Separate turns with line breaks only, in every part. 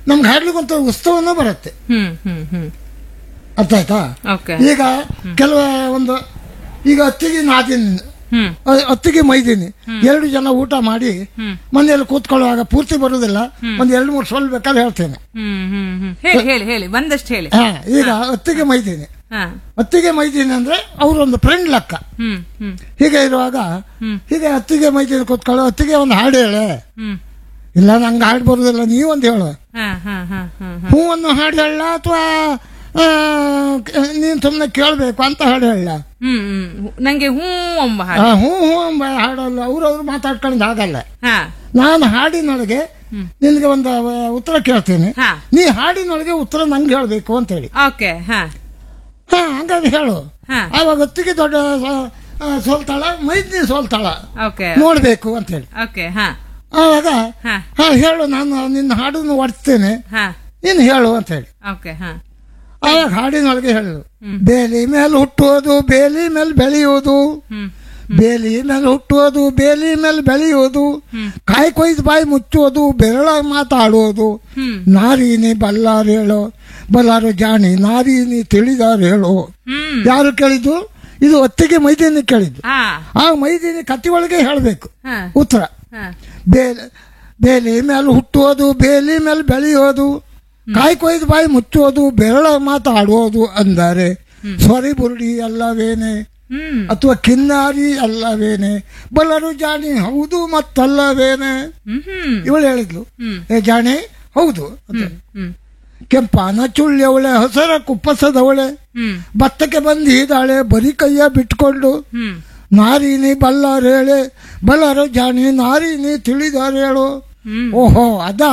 ನಮ್ಗೆ ಹಾಡ್ಲಿಕ್ಕೆ ಒಂದು ಉತ್ಸವನೂ ಬರುತ್ತೆ
ಹ್ಮ್ ಹ್ಮ್ ಹ್ಮ್
ಅರ್ಥ ಆಯ್ತಾ
ಓಕೆ
ಈಗ ಕೆಲವ ಒಂದು ಈಗ ಅತ್ತಿಗೆ ನಾದಿನಿ
ಹ್ಮ್
ಅ- ಅತ್ತಿಗೆ ಮೈದೀನಿ ಎರಡು ಜನ ಊಟ ಮಾಡಿ ಮನೆಯಲ್ಲಿ ಕೂತ್ಕೊಳ್ಳುವಾಗ ಪೂರ್ತಿ ಬರುದಿಲ್ಲ ಒಂದ್ ಎರಡು ಮೂರು ಸೊಲ್ ಬೇಕಾದ್ರೆ ಹೇಳ್ತೇನೆ
ಹ್ಮ್ ಹ್ಮ್ ಹ್ಮ್ ಹೇಳಿ ಹೇಳಿ ಹೇಳಿ ಒಂದಷ್ಟು ಹೇಳಿ
ಹಾ ಈಗ ಅತ್ತಿಗೆ ಮೈದೀನಿ
ಹಾ
ಅತ್ತಿಗೆ ಮೈದೀನಿ ಅಂದ್ರೆ ಅವರೊಂದು ಫ್ರೆಂಡ್ ಲೆಕ್ಕ
ಹ್ಮ್ ಹ್ಮ್
ಹೀಗೆ ಇರುವಾಗ ಹೀಗೆ ಅತ್ತಿಗೆ ಮೈದೀನಿ ಕೂತ್ಕೊಳ್ಳೋ ಅತ್ತಿಗೆ ಒಂದು ಹಾಡು ಹೇಳೆ
ಹ್ಮ್
ಇಲ್ಲ ನಂಗೆ ಹಾಡು ಬರುದಿಲ್ಲ ನೀವೊಂದು ಹೇಳು
ಹಾ ಹಾ ಹಾ ಹಾ ಹಾ
ಹೂ ಒಂದು ಹಾಡು ಹೇಳ ಅಥವಾ ನೀನ್ ಸುಮ್ಮನೆ ಕೇಳಬೇಕು ಅಂತ ಹಾಡು ಹೇಳ
ಹ್ಮ್ ಹ್ಮ್ ನಂಗೆ ಹೂ ಎಂಬ ಹಾಡು
ಹ್ಞೂ ಹ್ಞೂ ಎಂಬ ಹಾಡಲ್ಲ ಅವ್ರವ್ರು ಮಾತಾಡ್ಕೊಂಡು ಆಗಲ್ಲ
ಹಾ
ನಾನು ಹಾಡಿನೊಳಗೆ ನಿನಗೆ ಒಂದು ಅಹ್, ಉತ್ತರ ಕೇಳ್ತೀನಿ
ಹಾ
ನೀ ಹಾಡಿನೊಳಗೆ ಉತ್ತರ ನಂಗೆ ಹೇಳಬೇಕು ಅಂತ ಹೇಳಿ
ಓಕೆ ಹಾ
ಹಾ ಹಂಗಾಗಿ ಹೇಳು
ಹಾ
ಆವಾಗ ಹೊತ್ತಿಗೆ ದೊಡ್ಡ ಸ- ಆ, ಸೋಲ್ತಾಳ ಮೈದ್ನಿ ಸೋಲ್ತಾಳ
ಓಕೆ
ನೋಡ್ಬೇಕು ಅಂತ ಹೇಳಿ
ಓಕೆ ಹಾ
ಆವಾಗ
ಹಾ
ಹಾ ಹೇಳು ನಾನು ನಿನ್ನ ಹಾಡನ್ನು ಒಡ್ತೇನೆ
ಹಾ
ನೀನು ಹೇಳು ಅಂತ ಹೇಳಿ
ಓಕೆ ಹಾ
ಆವಾಗ ಹಾಡಿನೊಳಗೆ ಹೇಳುದು ಬೇಲಿ ಮೇಲೆ ಹುಟ್ಟುವುದು ಬೇಲಿ ಮೇಲೆ ಬೆಳೆಯುವುದು
ಹ್ಮ್
ಬೇಲಿ ಮೇಲೆ ಹುಟ್ಟುವುದು ಬೇಲಿ ಮೇಲೆ ಬೆಳೆಯುವುದು ಕಾಯಿ ಕೊಯ್ದು ಬಾಯಿ ಮುಚ್ಚುವುದು ಬೆರಳ ಮಾತಾಡುವುದು
ಹ್ಮ್
ನಾರೀನಿ ಬಲ್ಲಾರು ಹೇಳೋ ಬಲ್ಲಾರು ಜಾಣಿ ನಾರೀನಿ ತಿಳಿದಾರು ಹೇಳೋ
ಹ್ಮ್
ಯಾರು ಕೇಳಿದ್ದು ಇದು ಒತ್ತಿಗೆ ಮೈದಿನಿ ಕೇಳಿದ್ದು
ಹಾ
ಆ ಮೈದಿನಿ ಕತ್ತಿ ಒಳಗೆ ಹೇಳಬೇಕು
ಹಾ
ಉತ್ತರ
ಹಾ
ಬೇಲಿ ಬೇಲಿ ಮೇಲೆ ಹುಟ್ಟುವುದು ಬೇಲಿ ಮೇಲೆ ಬೆಳೆಯೋದು ಕಾಯಿ ಕೊಯ್ದು ಬಾಯಿ ಮುಚ್ಚುವುದು ಬೆರಳ ಮಾತಾಡುವುದು ಅಂದರೆ ಸ್ವರಿ ಬುರುಡಿ ಅಲ್ಲವೇನೆ
ಹ್ಮ್
ಅಥವಾ ಕಿನ್ನಾರಿ ಅಲ್ಲವೇನೆ ಬಲ್ಲರು ಜಾಣಿ ಹೌದು ಮತ್ತಲ್ಲವೇನೆ
ಹ್ಮ್ ಹ್ಮ್
ಇವಳು ಹೇಳಿದ್ಲು
ಹ್ಮ್
ಏ ಜಾಣಿ ಹೌದು ಅಂತ.
ಹ್ಮ್
ಕೆಂಪಾನ ಚುಳ್ಳಿಯವಳೆ ಹಸರ ಕುಪ್ಪಸದವಳೆ
ಹ್ಮ್
ಭತ್ತಕ್ಕೆ ಬಂದು ಇದ್ದಾಳೆ ಬರೀ ಕೈಯ ಬಿಟ್ಕೊಂಡು
ಹ್ಮ್
ನಾರಿನಿ ಬಲ್ಲಾರು ಹೇಳೆ ಬಲ್ಲರು ಜಾಣಿ ನಾರಿನಿ ತಿಳಿದಾರು ಹೇಳು
ಹ್ಮ್
ಓಹೋ ಅದಾ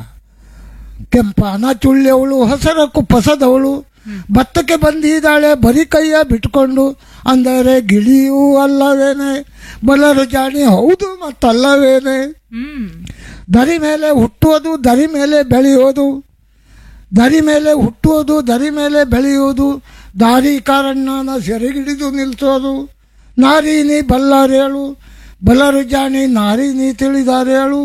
ಕೆಂಪಾನ ಚುಳ್ಳಿಯವಳು ಹಸರ ಕುಪ್ಪಸದವಳು ಭತ್ತಕ್ಕೆ ಬಂದಿದ್ದಾಳೆ ಬರೀ ಕೈಯ ಬಿಟ್ಕೊಂಡು ಅಂದರೆ ಗಿಳಿಯೂ ಅಲ್ಲವೇನೆ ಬಲ್ಲರು ಜಾಣಿ ಹೌದು ಮತ್ತಲ್ಲವೇನೆ
ಹ್ಮ್
ದರಿ ಮೇಲೆ ಹುಟ್ಟುವುದು ದರಿ ಮೇಲೆ ಬೆಳೆಯೋದು ದರಿ ಮೇಲೆ ಹುಟ್ಟುವುದು ದರಿ ಮೇಲೆ ಬೆಳೆಯುವುದು ದಾರಿ ಕಾರಣ್ಣನ ಸೆರೆಗಿಡಿದು ನಿಲ್ಲಿಸೋದು ನಾರೀನಿ ಬಲ್ಲಾರೇಳು ಬಲ್ಲರು ಜಾಣಿ ನಾರೀನಿ ತಿಳಿದಾರೇಳು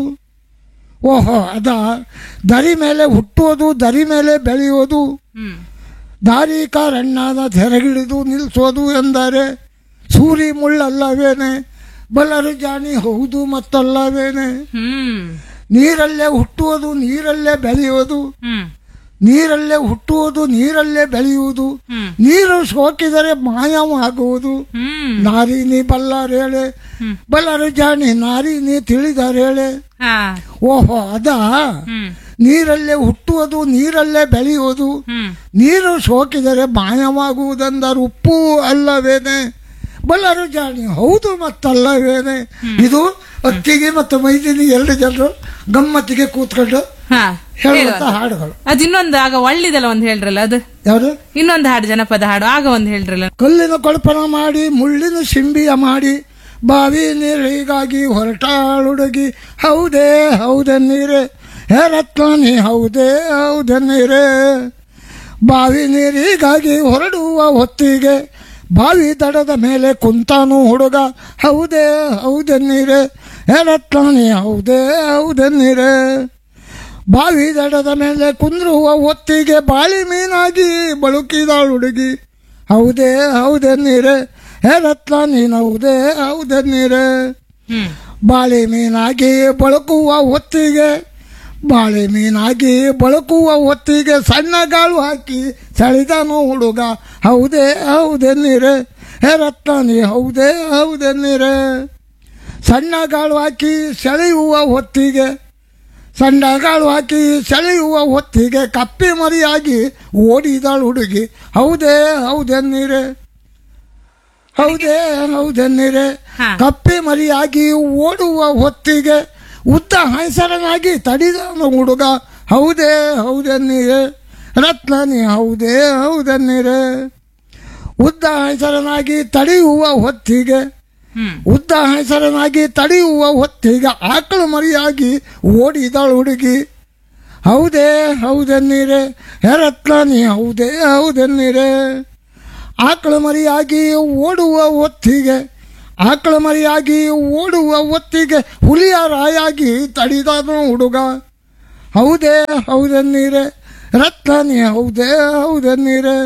ಓಹೋ ಅದ ದರಿ ಮೇಲೆ ಹುಟ್ಟುವುದು ದರಿ ಮೇಲೆ ಬೆಳೆಯುವುದು
ಹ್ಮ್
ದಾರಿ ಕಾರಣ್ಣನ ಸೆರೆಗಿಡಿದು ನಿಲ್ಲಿಸೋದು ಎಂದರೆ ಸೂರಿ ಮುಳ್ಳಲ್ಲವೇನೆ ಬಲ್ಲರು ಜಾಣಿ ಹೌದು ಮತ್ತಲ್ಲವೇನೆ
ಹ್ಮ್
ನೀರಲ್ಲೇ ಹುಟ್ಟುವುದು ನೀರಲ್ಲೇ ಬೆಳೆಯುವುದು
ಹ್ಮ್
ನೀರಲ್ಲೇ ಹುಟ್ಟುವುದು ನೀರಲ್ಲೇ ಬೆಳೆಯುವುದು
ಹ್ಮ್
ನೀರು ಸೋಕಿದರೆ ಮಾಯವಾಗುವುದು
ಹ್ಮ್
ನಾರಿನಿ ಬಲ್ಲಾರೇಳೆ ಬಲ್ಲರು ಜಾಣಿ ನಾರಿನಿ ತಿಳಿದಾರೇಳೆ
ಹಾ
ಓಹೋ ಅದ
ಹ್ಮ್
ನೀರಲ್ಲೇ ಹುಟ್ಟುವುದು ನೀರಲ್ಲೇ ಬೆಳೆಯುವುದು
ಹ್ಮ್
ನೀರು ಸೋಕಿದರೆ ಮಾಯವಾಗುವುದೆಂದರೆ ಉಪ್ಪು ಅಲ್ಲವೇನೆ ಬಲ್ಲರು ಜಾಣಿ ಹೌದು ಮತ್ತಲ್ಲವೇನೆ ಇದು ಅಕ್ಕಿಗೆ ಮತ್ತು ಮೈದಿನಿ ಎರಡು ಜನರು ಗಮ್ಮತ್ತಿಗೆ ಕೂತ್ಕೊಂಡು
ಹಾ
ಹೇಳುವಂತ ಹಾಡುಗಳು
ಅದು ಇನ್ನೊಂದು ಆಗ ಒಳ್ಳಿದಲ್ಲ ಒಂದು ಹೇಳ್ರಲ್ಲ ಅದು
ಯಾರು
ಇನ್ನೊಂದು ಹಾಡು ಜನಪದ ಹಾಡು ಆಗ ಒಂದು ಹೇಳ್ರಲ್ಲ
ಕಲ್ಲಿನ ಕೊಳಪನ ಮಾಡಿ ಮುಳ್ಳಿನ ಸಿಂಬಿಯ ಮಾಡಿ ಬಾವಿ ನೀರಿಗಾಗಿ ಹೊರಟಾಳುಡುಗಿ ಹೌದೇ ಹೌದನ್ನೀರೆ ಹೇ ರತ್ನಾನಿ ಹೌದೇ ಹೌದನ್ನೀರೆ ಬಾವಿ ನೀರಿಗಾಗಿ ಹೊರಡುವ ಹೊತ್ತಿಗೆ ಬಾವಿ ದಡದ ಮೇಲೆ ಕುಂತಾನು ಹುಡುಗ ಹೌದೇ ಹೌದನ್ನೀರೆ ಹೇ ರತ್ನಾನಿ ಹೌದೇ ಹೌದನ್ನೀರೆ ಬಾವಿ ದಡದ ಮೇಲೆ ಕುಂದ್ರುವ ಹೊತ್ತಿಗೆ ಬಾಳಿ ಮೀನಾಗಿ ಬಳುಕಿದಾಳು ಹುಡುಗಿ ಹೌದೇ ಹೌದನ್ನೀರೆ ಹೇ ರತ್ನ ನೀನು ಹೌದೇ ಹೌದನ್ನೀರೆ
ಹ್ಮ್
ಬಾಳಿ ಮೀನಾಗಿ ಬಳಕುವ ಹೊತ್ತಿಗೆ ಬಾಳೆ ಮೀನಾಗಿ ಬಳಕುವ ಹೊತ್ತಿಗೆ ಸಣ್ಣ ಗಾಳು ಹಾಕಿ ಸೆಳೆದನು ಹುಡುಗ ಹೌದೇ ಹೌದೆನ್ನೀರೆ ಹೇ ರತ್ನ ನೀ ಹೌದೇ ಹೌದೆನ್ನೀರೆ ಸಣ್ಣ ಗಾಳು ಹಾಕಿ ಸೆಳೆಯುವ ಹೊತ್ತಿಗೆ ಸಣ್ಣ ಗಾಳು ಹಾಕಿ ಸೆಳೆಯುವ ಹೊತ್ತಿಗೆ ಕಪ್ಪಿ ಮರಿಯಾಗಿ ಓಡಿದಳು ಹುಡುಗಿ ಹೌದೇ ಹೌದೆನ್ನೀರೆ ಹೌದೇ ಹೌದೆನ್ನೀರೆ
ಹಾ.
ಕಪ್ಪಿ ಮರಿಯಾಗಿ ಓಡುವ ಹೊತ್ತಿಗೆ ಉದ್ದ ಹೈಸರನಾಗಿ ತಡಿದನು ಹುಡುಗ ಹೌದೇ ಹೌದೆನ್ನೀರೆ ರತ್ನನಿ ಹೌದೇ ಹೌದೆನ್ನೀರೆ ಉದ್ದ ಹೈಸರನಾಗಿ ತಡೆಯುವ ಹೊತ್ತಿಗೆ
ಹ್ಮ್
ಉದ್ದ ಹೆಸರನಾಗಿ ತಡೆಯುವ ಹೊತ್ತಿಗೆ ಆಕಳು ಮರಿಯಾಗಿ ಓಡಿದಳು ಹುಡುಗಿ ಹೌದೇ ಹೌದೆನ್ನೀರೆ ಹೆರತ್ನ ನೀ ಹೌದೇ ಹೌದೆನ್ನೀರೆ ಆಕಳು ಮರಿಯಾಗಿ ಓಡುವ ಹೊತ್ತಿಗೆ ಆಕಳು ಮರಿಯಾಗಿ ಓಡುವ ಹೊತ್ತಿಗೆ ಹುಲಿಯ ರಾಯಾಗಿ ತಡಿದನು ಹುಡುಗ ಹೌದೇ ಹೌದನ್ನೀರೆ ರತ್ನಾನಿ ಹೌದೇ ಹೌದನ್ನೀರೆ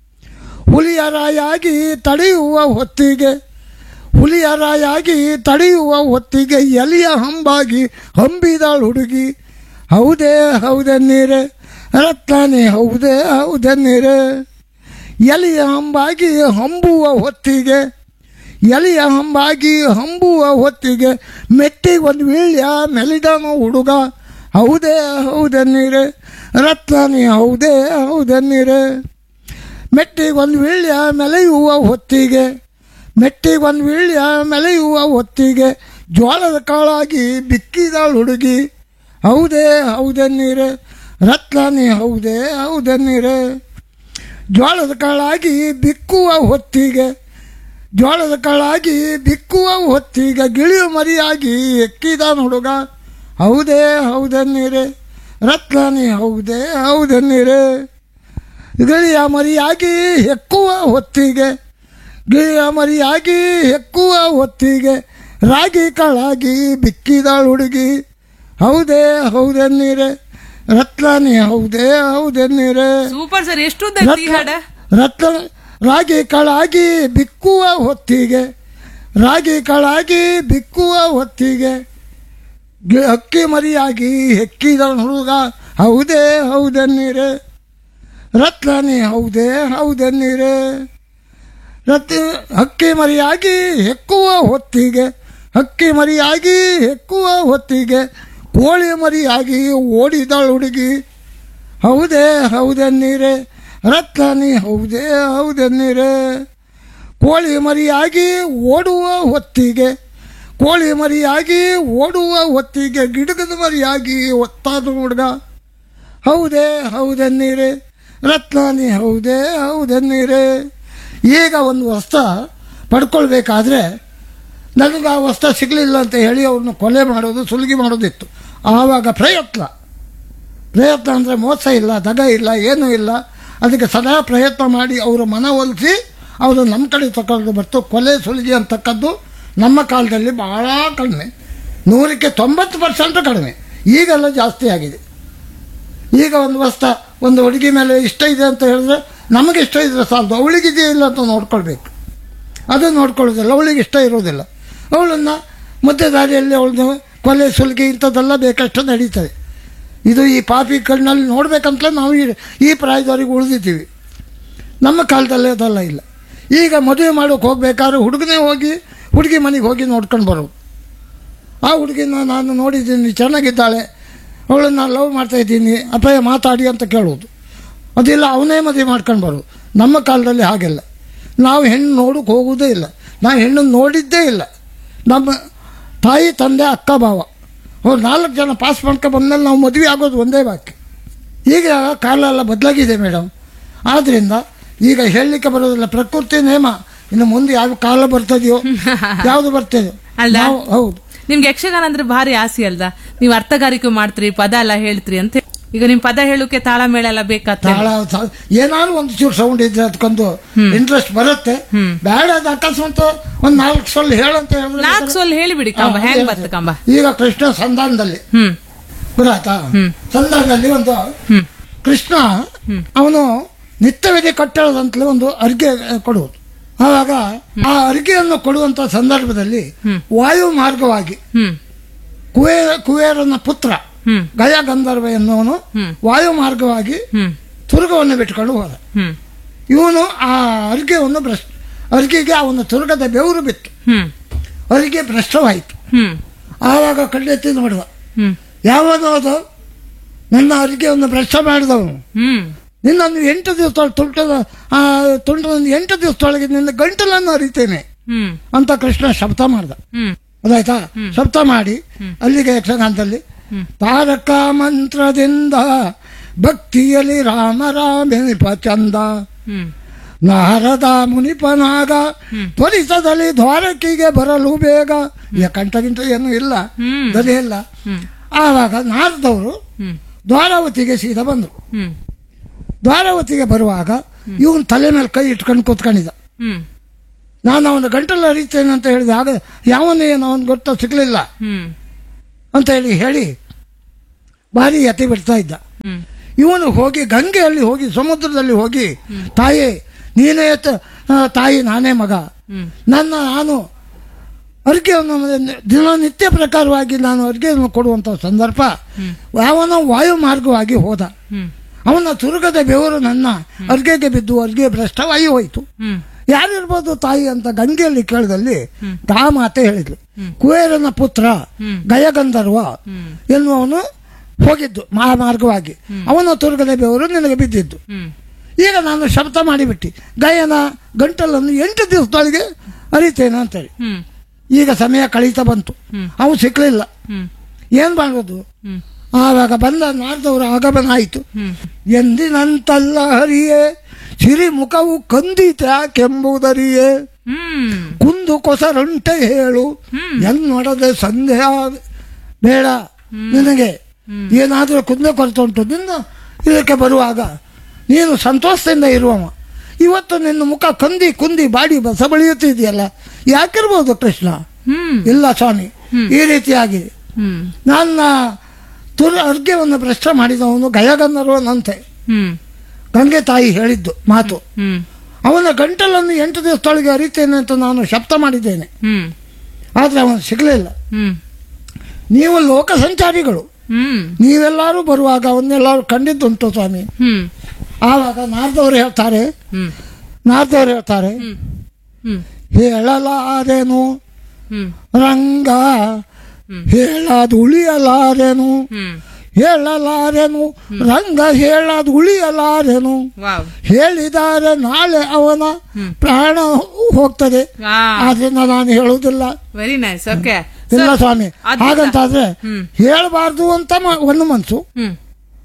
ಹುಲಿಯರಾಯಾಗಿ ತಡೆಯುವ ಹೊತ್ತಿಗೆ ಹುಲಿಯರಾಯಾಗಿ ತಡೆಯುವ ಹೊತ್ತಿಗೆ ಎಲಿಯ ಹಂಬಾಗಿ ಹಂಬಿದಾಳ್ ಹುಡುಗಿ ಹೌದೇ ಹೌದನ್ನೀರೆ ರತ್ನಾನಿ ಹೌದೇ ಹೌದನ್ನೀರೆ ಎಲಿಯ ಹಂಬಾಗಿ ಹಂಬುವ ಹೊತ್ತಿಗೆ ಎಲಿಯ ಹಂಬಾಗಿ ಹಂಬುವ ಹೊತ್ತಿಗೆ ಮೆಟ್ಟಿಗೆ ಒಂದು ವೀಳ್ಯ ಮೆಲಿದನು ಹುಡುಗ ಹೌದೇ ಹೌದನ್ನೀರೆ ರತ್ನಾನಿ ಹೌದೇ ಹೌದನ್ನೀರೆ ಮೆಟ್ಟಿಗೊಂದು ವೀಳ್ಯ ಮೆಲೆಯುವ ಹೊತ್ತಿಗೆ ಮೆಟ್ಟಿಗೊಂದು ವೀಳ್ಯ ಮೆಲೆಯುವ ಹೊತ್ತಿಗೆ ಜೋಳದ ಕಾಳಾಗಿ ಬಿಕ್ಕಿದಾಳು ಹುಡುಗಿ ಹೌದೇ ಹೌದನ್ನೀರೆ ರತ್ನಾನಿ ಹೌದೇ ಹೌದನ್ನೀರೆ ಜೋಳದ ಕಾಳಾಗಿ ಬಿಕ್ಕುವ ಹೊತ್ತಿಗೆ ಜೋಳದ ಕಾಳಾಗಿ ಬಿಕ್ಕುವ ಹೊತ್ತಿಗೆ ಗಿಳಿಯು ಮರಿಯಾಗಿ ಎಕ್ಕಿದ ಹುಡುಗ ಹೌದೇ ಹೌದನ್ನೀರೆ ರತ್ನಾನಿ ಹೌದೇ ಹೌದನ್ನೀರೆ ಗಿಳಿಯ ಮರಿಯಾಗಿ ಹೆಕ್ಕುವ ಹೊತ್ತಿಗೆ ಗಿಳಿಯ ಮರಿಯಾಗಿ ಹೆಕ್ಕುವ ಹೊತ್ತಿಗೆ ರಾಗಿ ಕಾಳಾಗಿ ಬಿಕ್ಕಿದಾಳು ಹುಡುಗಿ ಹೌದೇ ಹೌದನ್ನೀರೆ ರತ್ನಾನಿ ಹೌದೇ ಹೌದನ್ನೀರೆ
ಸೂಪರ್ ಸರ್ ಎಷ್ಟು ಉದ್ದ ಇತ್ತು ಈ ಹಾಡ
ರತ್ನ ರಾಗಿ ಕಾಳಾಗಿ ಬಿಕ್ಕುವ ಹೊತ್ತಿಗೆ ರಾಗಿ ಕಾಳಾಗಿ ಬಿಕ್ಕುವ ಹೊತ್ತಿಗೆ ಗಿ- ಅಕ್ಕಿ ಮರಿಯಾಗಿ ಹೆಕ್ಕಿದ ಹುಡುಗ ಹೌದೇ ಹೌದನ್ನೀರೆ ರತ್ನಾನಿ ಹೌದೇ ಹೌದನ್ನೀರೆ ರತ್ ಹಕ್ಕಿ ಮರಿಯಾಗಿ ಹೆಕ್ಕುವ ಹೊತ್ತಿಗೆ ಹಕ್ಕಿ ಮರಿಯಾಗಿ ಹೆಕ್ಕುವ ಹೊತ್ತಿಗೆ ಕೋಳಿ ಮರಿಯಾಗಿ ಓಡಿದಳು ಹುಡುಗಿ ಹೌದೇ ಹೌದನ್ನೀರೆ ರತ್ನಾನಿ ಹೌದೇ ಹೌದನ್ನೀರೆ ಕೋಳಿ ಮರಿಯಾಗಿ ಓಡುವ ಹೊತ್ತಿಗೆ ಕೋಳಿ ಮರಿಯಾಗಿ ಓಡುವ ಹೊತ್ತಿಗೆ ಗಿಡಗದ ಮರಿಯಾಗಿ ಒತ್ತಾದ ಹುಡುಗ ಹೌದೇ ಹೌದನ್ನೀರೆ ರತ್ನಾನಿ ಹೌದೇ ಹೌದನ್ನೀರೆ ಈಗ ಒಂದು ವಸ್ತ್ರ ಪಡ್ಕೊಳ್ಬೇಕಾದ್ರೆ ನನಗೆ ಆ ವಸ್ತ್ರ ಸಿಗಲಿಲ್ಲ ಅಂತ ಹೇಳಿ ಅವ್ರನ್ನ ಕೊಲೆ ಮಾಡೋದು ಸುಲಿಗೆ ಮಾಡೋದಿತ್ತು ಆವಾಗ ಪ್ರಯತ್ನ ಪ್ರಯತ್ನ ಅಂದರೆ ಮೋಸ ಇಲ್ಲ ದಗ ಇಲ್ಲ ಏನೂ ಇಲ್ಲ ಅದಕ್ಕೆ ಸದಾ ಪ್ರಯತ್ನ ಮಾಡಿ ಅವರ ಮನವೊಲಿಸಿ ಅವರು ನಮ್ಮ ಕಡೆ ತಗೊಂಡು ಬರ್ತು ಕೊಲೆ ಸುಲಿಗೆ ಅಂತಕ್ಕದ್ದು ನಮ್ಮ ಕಾಲದಲ್ಲಿ ಭಾಳ ಕಡಿಮೆ ನೂರಕ್ಕೆ ತೊಂಬತ್ತು ಪರ್ಸೆಂಟ್ ಕಡಿಮೆ ಈಗೆಲ್ಲ ಜಾಸ್ತಿ ಆಗಿದೆ ಈಗ ಒಂದು ವಸ್ತ ಒಂದು ಹುಡುಗಿ ಮೇಲೆ ಇಷ್ಟ ಇದೆ ಅಂತ ಹೇಳಿದ್ರೆ ನಮಗೆ ಇಷ್ಟ ಇದ್ರೆ ಸಾಲದು ಅವಳಿಗಿದೆಯಾ ಇಲ್ಲ ಅಂತ ನೋಡ್ಕೊಳ್ಬೇಕು ಅದು ನೋಡ್ಕೊಳ್ಳೋದಿಲ್ಲ ಅವಳಿಗೆ ಇಷ್ಟ ಇರೋದಿಲ್ಲ ಅವಳನ್ನು ಮಧ್ಯ ದಾರಿಯಲ್ಲಿ ಅವಳನ್ನು ಕೊಲೆ ಸುಲಿಗೆ ಇಂಥದ್ದೆಲ್ಲ ಬೇಕಷ್ಟು ನಡೀತದೆ ಇದು ಈ ಪಾಪಿ ಕಣ್ಣಲ್ಲಿ ನೋಡ್ಬೇಕಂತಲೇ ನಾವು ಈ- ಈ ಪ್ರಾಯದವರೆಗೆ ಉಳಿದಿದ್ದೀವಿ ನಮ್ಮ ಕಾಲದಲ್ಲಿ ಅದೆಲ್ಲ ಇಲ್ಲ ಈಗ ಮದುವೆ ಮಾಡೋಕೆ ಹೋಗ್ಬೇಕಾದ್ರೆ ಹುಡುಗನೇ ಹೋಗಿ ಹುಡುಗಿ ಮನೆಗೆ ಹೋಗಿ ನೋಡ್ಕೊಂಡು ಬರೋದು ಆ ಹುಡುಗಿನ ನಾನು ನೋಡಿದ್ದೀನಿ ಚೆನ್ನಾಗಿದ್ದಾಳೆ ಅವಳನ್ನು ಲವ್ ಮಾಡ್ತಾ ಇದ್ದೀನಿ ಅಪಾಯ ಮಾತಾಡಿ ಅಂತ ಕೇಳೋದು ಅದಿಲ್ಲ ಅವನೇ ಮದುವೆ ಮಾಡ್ಕೊಂಡು ಬರೋದು ನಮ್ಮ ಕಾಲದಲ್ಲಿ ಹಾಗೆಲ್ಲ ನಾವು ಹೆಣ್ಣು ನೋಡೋಕೆ ಹೋಗೋದೇ ಇಲ್ಲ ನಾವು ಹೆಣ್ಣು ನೋಡಿದ್ದೇ ಇಲ್ಲ ನಮ್ಮ ತಾಯಿ ತಂದೆ ಅಕ್ಕ ಭಾವ ಅವ್ರು ನಾಲ್ಕು ಜನ ಪಾಸ್ ಮಾಡ್ಕೊಂಡು ಬಂದಮೇಲೆ ನಾವು ಮದುವೆ ಆಗೋದು ಒಂದೇ ಬಾಕಿ ಈಗ ಕಾಲ ಎಲ್ಲ ಬದಲಾಗಿದೆ ಮೇಡಮ್ ಆದ್ದರಿಂದ ಈಗ ಹೇಳಲಿಕ್ಕೆ ಬರೋದಿಲ್ಲ ಪ್ರಕೃತಿ ನೇಮ ಇನ್ನು ಮುಂದೆ ಯಾವ ಕಾಲ ಬರ್ತದೆಯೋ ಯಾವುದು ಬರ್ತದೆಯೋ
ಅಲ್ಲ?
ನಾವು ಹೌದು
ನಿಮ್ಗೆ ಯಕ್ಷಗಾನ ಅಂದ್ರೆ ಭಾರಿ ಆಸೆ ಅಲ್ದ ನೀವು ಅರ್ಥಗಾರಿಕೆ ಮಾಡ್ತೀರಿ ಪದ ಎಲ್ಲ ಹೇಳ್ತೀರಿ ಅಂತ ಈಗ ನಿಮ್ ಪದ ಹೇಳೋಕೆ ತಾಳ ಮೇಳ ಎಲ್ಲ ಬೇಕಾಗ್ತದೆ
ತಾಳ ತ- ಏನಾದ್ರು ಒಂದು ಚೂರು ಸೌಂಡ್ ಇದ್ರೆ ಅದಕ್ಕೊಂದು ಇಂಟ್ರೆಸ್ಟ್ ಬರುತ್ತೆ ಬೇಡ ಅದು ಅಕಸ್ಮಾತ್ ಒಂದ್ ನಾಲ್ಕು ಸಲ ಹೇಳಂತ ಹೇಳಿದ್ರೆ
ನಾಲ್ಕು ಸೊಲ್ ಹೇಳಿಬಿಡಿ ಕಂಬ
ಹಾ,
ಹೆಂಗ್
ಅದೇ,
ಬರ್ತ ಕಂಬ
ಈಗ ಕೃಷ್ಣ ಸಂಧಾನದಲ್ಲಿ
ಹ್ಮ್
ಗೊತ್ತಾಯ್ತಾ ಸಂಧಾನದಲ್ಲಿ ಒಂದು
ಹ್ಮ್
ಕೃಷ್ಣ ಅವನು ನಿತ್ಯವಿಧಿ ಕಟ್ಟಳದಂತಲೇ ಒಂದು ಅರ್ಗೆ ಕೊಡುವುದು ಆವಾಗ ಆ ಅರ್ಗೆಯನ್ನು ಕೊಡುವಂತ ಸಂದರ್ಭದಲ್ಲಿ ವಾಯು ಮಾರ್ಗವಾಗಿ
ಹ್ಮ್
ಕುವೇ ಕುಬೇರನ ಪುತ್ರ
ಹ್ಮ್
ಗಯ ಗಂಧರ್ವ ಎನ್ನುವನು
ಹ್ಮ್.
ವಾಯು ಮಾರ್ಗವಾಗಿ
ಹ್ಮ್
ತುರುಗವನ್ನು ಬಿಟ್ಟುಕೊಂಡು ಹೋದ
ಹ್ಮ್
ಇವನು ಆ ಅರ್ಗೆಯನ್ನು ಭ್ರಷ್ಟ ಅರ್ಗೆಗೆ ಅವನ ತುರುಗದ ಬೆವರು ಬಿತ್ತು
ಹ್ಮ್
ಅರ್ಗೆ ಭ್ರಷ್ಟವಾಯಿತು
ಹ್ಮ್
ಆವಾಗ ಕಣ್ಣೆತ್ತಿ ನೋಡಿದ
ಹ್ಮ್
ಯಾವನು ಅದು ನನ್ನ ಅರ್ಗೆಯನ್ನು ಭ್ರಷ್ಟ ಮಾಡಿದವನು
ಹ್ಮ್
ನಿನ್ನನ್ನು ಎಂಟು ದಿವಸ ತುಂಟದ ಆ ತುಂಟದ ಎಂಟು ದಿವಸದೊಳಗೆ ನಿನ್ನ ಗಂಟಲನ್ನು ಅರಿತೇನೆ
ಹ್ಮ್
ಅಂತ ಕೃಷ್ಣ ಶಬ್ದ ಮಾಡ್ದ
ಹ್ಮ್
ಅದಾಯ್ತಾ ಶಬ್ದ ಮಾಡಿ ಅಲ್ಲಿಗೆ ಯಕ್ಷಗಾನದಲ್ಲಿ ತಾರಕ ಮಂತ್ರದಿಂದ ಭಕ್ತಿಯಲ್ಲಿ ರಾಮ ರಾಮೆನಿಪ ಚಂದ
ಹ್ಮ್
ನಾರದ ಮುನಿಪನಾಗ ತ್ವರಿತದಲ್ಲಿ ದ್ವಾರಕಿಗೆ ಬರಲು ಬೇಗ ಈಗ ಕಂಠಗಿಂತ ಏನೂ ಇಲ್ಲ
ಹ್ಮ್.
ದನಿ ಇಲ್ಲ
ಹ್ಮ್
ಆವಾಗ ನಾರದವರು
ಹ್ಮ್
ದ್ವಾರಾವತಿಗೆ ಸೀದಾ ಬಂದರು
ಹ್ಮ್
ದ್ವಾರಾವತಿಗೆ ಬರುವಾಗ ಇವನ್ ತಲೆ ಮೇಲೆ ಕೈ ಇಟ್ಕೊಂಡು ಕೂತ್ಕೊಂಡಿದ್ದ
ಹ್ಮ್
ನಾನು ಅವನ ಗಂಟಲು ಹರಿತೇನೆ ಅಂತ ಹೇಳಿದೆ ಆಗ ಯಾವನೇ ಅವನು ಗೊತ್ತ ಸಿಗಲಿಲ್ಲ
ಹ್ಮ್
ಅಂತ ಹೇಳಿ ಹೇಳಿ ಭಾರಿ ಯತಿ ಬಿಡ್ತಾ ಇದ್ದ
ಹ್ಮ್
ಇವನು ಹೋಗಿ ಗಂಗೆಯಲ್ಲಿ ಹೋಗಿ ಸಮುದ್ರದಲ್ಲಿ ಹೋಗಿ ತಾಯಿ ನೀನೇ ತ- ಆ, ತಾಯಿ ನಾನೇ ಮಗ
ಹ್ಮ್
ನನ್ನ ನಾನು ಅರ್ಘ್ಯವನ್ನು ದಿನನಿತ್ಯ ಪ್ರಕಾರವಾಗಿ ನಾನು ಅರ್ಘ್ಯವನ್ನು ಕೊಡುವಂಥ ಸಂದರ್ಭ ಯಾವನೋ ವಾಯು ಮಾರ್ಗವಾಗಿ ಹೋದ
ಹ್ಮ್
ಅವನ ತುರುಗದ ಬೆವರು ನನ್ನ ಅರ್ಘ್ಯಗೆ ಬಿದ್ದು ಅರ್ಘ್ಯ ಭ್ರಷ್ಟವಾಗಿ ಹೋಯಿತು
ಹ್ಮ್
ಯಾರಿರ್ಬೋದು ತಾಯಿ ಅಂತ ಗಂಗೆಯಲ್ಲಿ ಕೇಳಿದಲ್ಲಿ ಆ ಮಾತೆ ಹೇಳಿದ್ಲು ಕುಬೇರನ ಪುತ್ರ ಗಯಗಂಧರ್ವ
ಹ್ಮ್
ಎನ್ನುವನು ಹೋಗಿದ್ದು ಮಾ ಮಾರ್ಗವಾಗಿ ಅವನ ತುರುಗದ ಬೆವರು ನಿನಗೆ ಬಿದ್ದಿದ್ದು
ಹ್ಮ್
ಈಗ ನಾನು ಶಬ್ದ ಮಾಡಿಬಿಟ್ಟು ಗಯನ ಗಂಟಲನ್ನು ಎಂಟು ದಿವಸದೊಳಗೆ ಅರಿತೇನೆ ಅಂತೇಳಿ
ಹ್ಮ್
ಈಗ ಸಮಯ ಕಳೀತಾ ಬಂತು
ಹ್ಮ್.
ಅವು ಸಿಕ್ಕಲಿಲ್ಲ
ಹ್ಮ್
ಏನ್ ಮಾಡೋದು
ಹ್ಮ್
ಆವಾಗ ಬಂದ ನಾಡ್ದವರ ಆಗಮನ ಆಯಿತು
ಹ್ಮ್
ಎಂದಿನಂತಲ್ಲ ಹರಿಯೇ ಸಿರಿ ಮುಖವು ಕಂದಿತ್ಯಾಕೆಂಬುದರಿಯೇ
ಹ್ಮ್
ಕುಂದು ಕೊಸರುಂಟೆ ಹೇಳು
ಹ್ಮ್.
ಎನ್ನೊಡದೆ ಸಂದೇಹ ಬೇಡ ನಿನಗೆ ಏನಾದರೂ ಕುಂದೆ ಕೊರತೆ ಉಂಟು ನಿನ್ನ ಇದಕ್ಕೆ ಬರುವಾಗ ನೀನು ಸಂತೋಷದಿಂದ ಇರುವವ ಇವತ್ತು ನಿನ್ನ ಮುಖ ಕಂದಿ ಕುಂದಿ ಬಾಡಿ ಬಸ ಬಳಿಯುತ್ತಿದೆಯಲ್ಲ ಯಾಕಿರ್ಬೋದು ಕೃಷ್ಣ
ಹ್ಮ್
ಇಲ್ಲ ಸ್ವಾಮಿ ಈ ರೀತಿಯಾಗಿ
ಹ್ಮ್
ನನ್ನ ತುರ ಅರ್ಘ್ಯವನ್ನು ಭ್ರಷ್ಟ ಮಾಡಿದವನು ಗಯಗಂಧರ್ವನಂತೆ
ಹ್ಮ್
ಗಂಗೆ ತಾಯಿ ಹೇಳಿದ್ದು ಮಾತು
ಹ್ಮ್
ಅವನ ಗಂಟಲನ್ನು ಎಂಟು ದಿವಸದೊಳಗೆ ಅರಿತೇನೆ ಅಂತ ನಾನು ಶಬ್ದ ಮಾಡಿದ್ದೇನೆ
ಹ್ಮ್
ಆದರೆ ಅವನು ಸಿಗಲಿಲ್ಲ
ಹ್ಮ್
ನೀವು ಲೋಕ ಸಂಚಾರಿಗಳು
ಹ್ಮ್
ನೀವೆಲ್ಲರೂ ಬರುವಾಗ ಅವನ್ನೆಲ್ಲರೂ ಕಂಡಿದ್ದುಂಟು ಸ್ವಾಮಿ
ಹ್ಮ್
ಆವಾಗ ನಾರ್ದವರು ಹೇಳ್ತಾರೆ
ಹ್ಮ್
ನಾರ್ದವರು ಹೇಳ್ತಾರೆ
ಹ್ಮ್ ಹ್ಮ್
ಹೇಳಲಾರೆನು
ಹ್ಮ್
ರಂಗ
ಹ್ಮ್.
ಹೇಳದು ಉಳಿಯಲಾರೆನು
ಹ್ಮ್
ಹೇಳಲಾರೆನು ರಂಗ ಹೇಳದು ಉಳಿಯಲಾರೆನು
ವಾವ್
ಹೇಳಿದ್ದಾರೆ ನಾಳೆ ಅವನ ಪ್ರಾಣ ಹೋಗ್ತದೆ
ವಾ
ಆದ್ರಿಂದ ನಾನು ಹೇಳುವುದಿಲ್ಲ
ವೆರಿ ನೈಸ್ ಓಕೆ
ಇಲ್ಲ ಸ್ವಾಮಿ
ಅದ್ಭುತ.
ಹಾಗಂತಾದ್ರೆ
ಹ್ಮ್.
ಹೇಳಬಾರ್ದು ಅಂತ ಮ- ಒಂದು ಮನ್ಸು
ಹ್ಮ್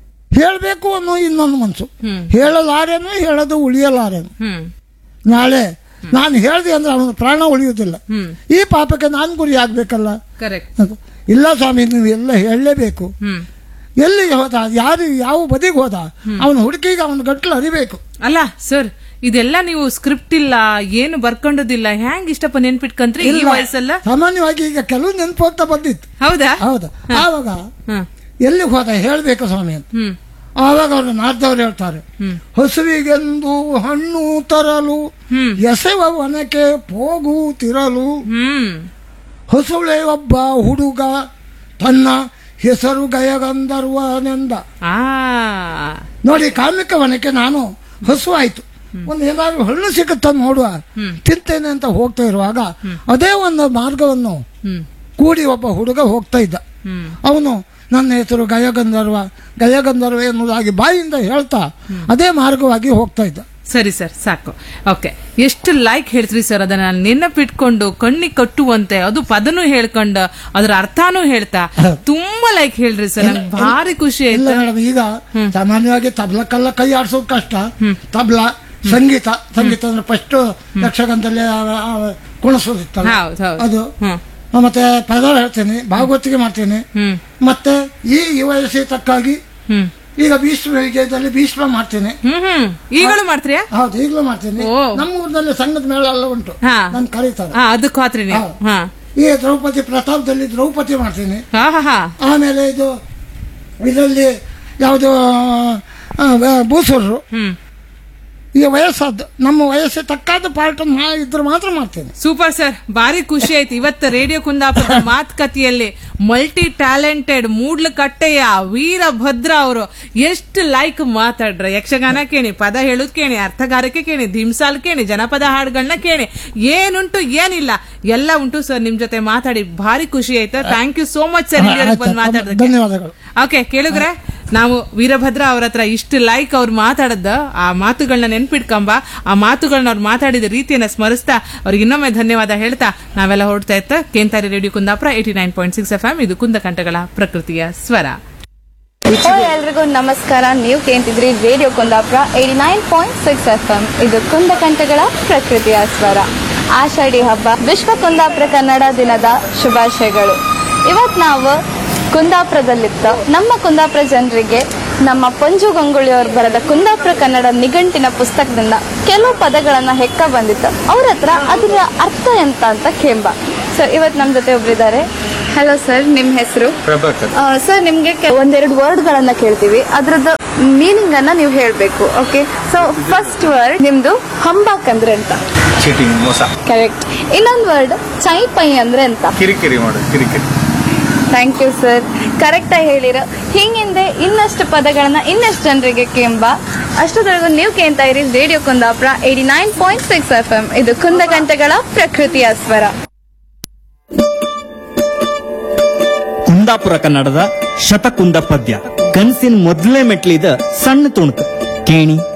ಹೇಳಬೇಕು ಅನ್ನೋ ಇನ್ನೊಂದು ಮನ್ಸು
ಹ್ಮ್
ಹೇಳಲಾರೇನು ಹೇಳದು ಉಳಿಯಲಾರೇನು
ಹ್ಮ್
ನಾಳೆ ನಾನು ಹೇಳ್ದೆ ಅಂದ್ರೆ ಅವನ ಪ್ರಾಣ ಉಳಿಯುವುದಿಲ್ಲ
ಹ್ಮ್
ಈ ಪಾಪಕ್ಕೆ ನಾನು ಗುರಿ ಆಗ್ಬೇಕಲ್ಲ
ಕರೆಕ್ಟ್
ಅದು. ಇಲ್ಲ ಸ್ವಾಮಿ ನೀವು ಎಲ್ಲ ಹೇಳಲೇಬೇಕು
ಹ್ಮ್
ಎಲ್ಲಿಗೆ ಹೋದ ಯಾರು ಯಾವ ಬದಿಗೆ ಹೋದ ಅವನ ಹುಡುಕಿಗೆ ಅವನ ಗಂಟ್ಲು ಅರಿಬೇಕು
ಅಲ್ಲ ಸರ್ ಇದೆಲ್ಲ ನೀವು ಸ್ಕ್ರಿಪ್ಟ್ ಇಲ್ಲ ಏನು ಬರ್ಕೊಂಡದಿಲ್ಲ ಹ್ಯಾಂಗ್ ಇಷ್ಟಪ್ಪ ನೆನ್ಪಿಟ್ಕಂತ್ರಿ ಈ
ಇಲ್ಲ.
ವಯಸ್ಸಲ್ಲ
ಸಾಮಾನ್ಯವಾಗಿ ಈಗ ಕೆಲವು ನೆನಪು ಹೋಗ್ತಾ ಬಂದಿತ್ತು
ಹೌದಾ
ಹೌದಾ ಆವಾಗ
ಹ್ಮ್
ಎಲ್ಲಿಗೆ ಹೋದ ಹೇಳಬೇಕು ಸ್ವಾಮಿ ಅಂತ
ಹ್ಮ್
ಆವಾಗ ಅವರು ನಾರ್ದವ್ರು ಹೇಳ್ತಾರೆ
ಹ್ಮ್
ಹಸುವಿಗೆಂದು ಹಣ್ಣು ತರಲು
ಹ್ಮ್
ಎಸೆವ ವನಕ್ಕೆ ಹೋಗು ತಿರಲು
ಹ್ಮ್
ಹಸುಳೆ ಒಬ್ಬ ಹುಡುಗ ತನ್ನ ಹೆಸರು ಗಯಗಂಧರ್ವನೆಂದ
ಆ
ನೋಡಿ ಕಾಮಿಕ ವನಕ್ಕೆ ನಾನು ಹಸು ಆಯ್ತು ಒಂದು ಏನಾದ್ರು ಹಣ್ಣು ಸಿಗುತ್ತ ನೋಡುವ
ಹ್ಮ್.
ತಿಂತೇನೆ ಅಂತ ಹೋಗ್ತಾ ಇರುವಾಗ ಅದೇ ಒಂದು ಮಾರ್ಗವನ್ನು
ಹ್ಮ್
ಕೂಡಿ ಒಬ್ಬ ಹುಡುಗ ಹೋಗ್ತಾ ಇದ್ದ
ಹ್ಮ್
ಅವನು ನನ್ನ ಹೆಸರು ಗಯಗಂಧರ್ವ ಗಯಗಂಧರ್ವ ಎನ್ನುವುದಾಗಿ ಬಾಯಿಂದ ಹೇಳ್ತಾ ಅದೇ ಮಾರ್ಗವಾಗಿ ಹೋಗ್ತಾ ಇದ್ದ
ಸರಿ ಸರ್ ಸಾಕು ಓಕೆ ಎಷ್ಟು ಲೈಕ್ ಹೇಳ್ತೀರಿ ಸರ್ ಅದನ್ನ ನಾನು ನೆನಪಿಟ್ಕೊಂಡು ಕಣ್ಣಿಗೆ ಕಟ್ಟುವಂತೆ ಅದು ಪದನೂ ಹೇಳ್ಕೊಂಡು ಅದರ ಅರ್ಥನೂ ಹೇಳ್ತಾ ತುಂಬಾ ಲೈಕ್ ಹೇಳ್ರಿ ಸರ್ ನಂಗೆ ಭಾರಿ ಖುಷಿ
ಇಲ್ಲ
ಆಯ್ತು
ಮೇಡಮ್ ಈಗ ಸಾಮಾನ್ಯವಾಗಿ ತಬ್ಲಕ್ಕೆಲ್ಲ ಕೈ ಆಡಿಸೋದು ಕಷ್ಟ ತಬ್ಲ ಸಂಗೀತ ಸಂಗೀತ ಅಂದ್ರೆ ಫಸ್ಟ್ ಯಕ್ಷಗಾನದಲ್ಲಿ ಆ- ಆ ಕುಣಿಸೋದಿತ್ತಲ್ಲ
ಹೌದು ಹೌದು
ಅದು
ಹ್ಮ್
ಮತ್ತೆ ಪದ ಹೇಳ್ತೇನೆ ಭಾಗವತಿಗೆ ಮಾಡ್ತೇನೆ
ಹ್ಮ್
ಮತ್ತೆ ಈ ಈ ವಯಸ್ಸಿಗೆ ತಕ್ಕಾಗಿ
ಹ್ಮ್
ಈಗ ಭೀಷ್ಮ ವಿಜಯದಲ್ಲಿ ಭೀಷ್ಮ ಮಾಡ್ತೇನೆ
ಹ್ಮ್ ಹ್ಮ್ ಈಗಳು ಮಾಡ್ತೀರಾ
ಹೌದು ಈಗಲೂ ಮಾಡ್ತೇನೆ
ಓ.
ನಮ್ಮ ಊರಿನಲ್ಲಿ ಸಂಘದ ಮೇಳ ಎಲ್ಲ ಉಂಟು
ಹಾ.
ನನ್ ಕರೀತಾರೆ
ಹಾ ಅದಕ್ಕೆ ಹೋತ್ರಿ ನೀವು
ಹೌದು.
ಹಾ
ಈ ದ್ರೌಪದಿ ಪ್ರತಾಪದಲ್ಲಿ ದ್ರೌಪದಿ ಮಾಡ್ತೀನಿ
ಹಾ ಹಾ ಹಾ
ಆಮೇಲೆ ಇದು ಇದರಲ್ಲಿ ಯಾವುದು ಭೂಸೂರರು
ಹ್ಮ್
ಈ ವಯಸ್ಸಾದ್ದು ನಮ್ಮ ವಯಸ್ಸಿಗೆ ತಕ್ಕಾದ ಪಾರ್ಟ್ ಇದ್ರೆ ಮಾತ್ರ ಮಾಡ್ತೇನೆ
ಸೂಪರ್ ಸರ್ ಭಾರಿ ಖುಷಿ ಆಯ್ತು ಇವತ್ತು ರೇಡಿಯೋ ಕುಂದಾಪುರದ ಮಾತುಕತೆಯಲ್ಲಿ ಮಲ್ಟಿ ಟ್ಯಾಲೆಂಟೆಡ್ ಮೂಡ್ಲಕಟ್ಟೆಯ ವೀರಭದ್ರ ಅವರು ಎಷ್ಟು ಲೈಕ್ ಮಾತಾಡ್ರ ಯಕ್ಷಗಾನ ಕೇಳಿ ಪದ ಹೇಳುದ್ ಕೇಳಿ ಅರ್ಥಗಾರಿಕೆ ಕೇಳಿ ಧಿಮ್ಸಾಲ್ ಕೇಳಿ ಜನಪದ ಹಾಡುಗಳನ್ನ ಕೇಳಿ ಏನುಂಟು ಏನಿಲ್ಲ ಎಲ್ಲ ಉಂಟು ಸರ್ ನಿಮ್ ಜೊತೆ ಮಾತಾಡಿ ಭಾರಿ ಖುಷಿ ಆಯ್ತು thank you so much sir
ಆಯ್ತು,
ಬಂದು ಮಾತಾಡೋದಕ್ಕೆ
ಧನ್ಯವಾದಗಳು
ಓಕೆ ಕೇಳಿದ್ರೆ ನಾವು ವೀರಭದ್ರ ಅವ್ರ ಹತ್ರ ಇಷ್ಟು ಲೈಕ್ ಅವ್ರು ಮಾತಾಡದ ಆ ಮಾತುಗಳನ್ನ ನೆನ್ಪಿಟ್ಕೊಂಬ ಆ ಮಾತುಗಳನ್ನ ಅವ್ರು ಮಾತಾಡಿದ ರೀತಿಯನ್ನ ಸ್ಮರಿಸ್ತಾ ಅವ್ರಿಗೆ ಇನ್ನೊಮ್ಮೆ ಧನ್ಯವಾದ ಹೇಳ್ತಾ ನಾವೆಲ್ಲ ಹೊರಡ್ತಾ ಇತ್ತ ಕೇಂತಾರಿ radio Kundapura eighty nine point six F M ಇದು ಕುಂದಕಂಠಗಳ ಪ್ರಕೃತಿಯ ಸ್ವರ
ಓ ಎಲ್ರಿಗೂ ನಮಸ್ಕಾರ ನೀವು ಕೇಳ್ತಿದ್ರಿ radio Kundapura eighty nine point six F M ಇದು ಕುಂದಕಂಠಗಳ ಪ್ರಕೃತಿಯ ಸ್ವರ ಆಷಾಢಿ ಹಬ್ಬ ವಿಶ್ವ ಕುಂದಾಪುರ ಕನ್ನಡ ದಿನದ ಶುಭಾಶಯಗಳು ಇವತ್ತು ನಾವು ಕುಂದಾಪುರದಲ್ಲಿತ್ತ ನಮ್ಮ ಕುಂದಾಪುರ ಜನರಿಗೆ ನಮ್ಮ ಪಂಜು ಗಂಗುಳಿಯವರು ಬರೆದ ಕುಂದಾಪುರ ಕನ್ನಡ ನಿಘಂಟಿನ ಪುಸ್ತಕದಿಂದ ಕೆಲವು ಪದಗಳನ್ನ ಹೆಕ್ಕ ಬಂದಿತ್ತು ಅವ್ರ ಹತ್ರ ಅದರ ಅರ್ಥ ಎಂತ ಅಂತ ಕೇಂಬ ಸೊ ಇವತ್ತು ನಮ್ಮ ಜೊತೆ ಒಬ್ರಿದ್ದಾರೆ ಹಲೋ ಸರ್ ನಿಮ್ಮ ಹೆಸರು
ಪ್ರಭಾಕರ್
ಸರ್ ನಿಮ್ಗೆ ಕೆ- ಒಂದೆರಡು ವರ್ಡ್ ಗಳನ್ನ ಕೇಳ್ತೀವಿ ಅದ್ರದ್ದು ಮೀನಿಂಗ್ ಅನ್ನ ನೀವು ಹೇಳ್ಬೇಕು ಓಕೆ ಸೊ ಫಸ್ಟ್ ವರ್ಡ್ ನಿಮ್ದು ಹಂಬಾಕ್ ಅಂದ್ರೆ ಅಂತ
ಚೀಟಿಂಗ್ ಮೋಸ
ಕರೆಕ್ಟ್ ಇನ್ನೊಂದು ವರ್ಡ್ ಚೈ ಪೈ ಅಂದ್ರೆ ಅಂತ
ಕಿರಿಕಿರಿ ಮಾಡೋದು ಕಿರಿಕಿರಿ
ಥ್ಯಾಂಕ್ ಯು ಸರ್ ಕರೆಕ್ಟ್ ಆಗಿ ಹೇಳಿರ ಹಿಂಗಿಂದೆ ಇನ್ನಷ್ಟು ಪದಗಳನ್ನ ಇನ್ನಷ್ಟು ಜನರಿಗೆ ಕೆಂಬ ಅಷ್ಟೊತ್ತರೆಗೂ ನೀವು ಕೇಳ್ತಾ ಇರಿ radio Kundapura eighty nine point six F M ಇದು ಕುಂದಗಂಟೆಗಳ ಪ್ರಕೃತಿಯ ಸ್ವರ
ಕುಂದಾಪುರ ಕನ್ನಡದ ಶತಕುಂದ ಪದ್ಯ ಕನಸಿನ ಮೊದಲನೇ ಮೆಟ್ಲಿದ ಸಣ್ಣ ತುಣುಕು ಕೇಣಿ